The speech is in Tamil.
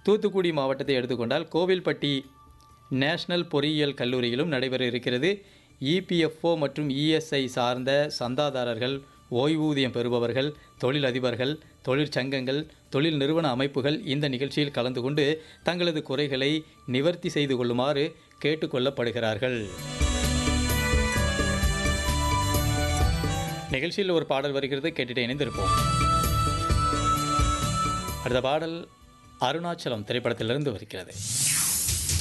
தூத்துக்குடி மாவட்டத்தை எடுத்துக்கொண்டால் கோவில்பட்டி நேஷனல் பொறியியல் கல்லூரியிலும் நடைபெற இருக்கிறது இபிஎஃப்ஓ மற்றும் இஎஸ்ஐ சார்ந்த சந்தாதாரர்கள் ஓய்வூதியம் பெறுபவர்கள் தொழிலதிபர்கள் தொழிற்சங்கங்கள் தொழில் நிறுவன அமைப்புகள் இந்த நிகழ்ச்சியில் கலந்து கொண்டு தங்களது குறைகளை நிவர்த்தி செய்து கொள்ளுமாறு கேட்டுக்கொள்ளப்படுகிறார்கள் நிகழ்ச்சியில் ஒரு பாடல் வருகிறது கேட்டுட்டு இணைந்திருப்போம் அடுத்த பாடல் அருணாச்சலம் திரைப்படத்திலிருந்து வருகிறது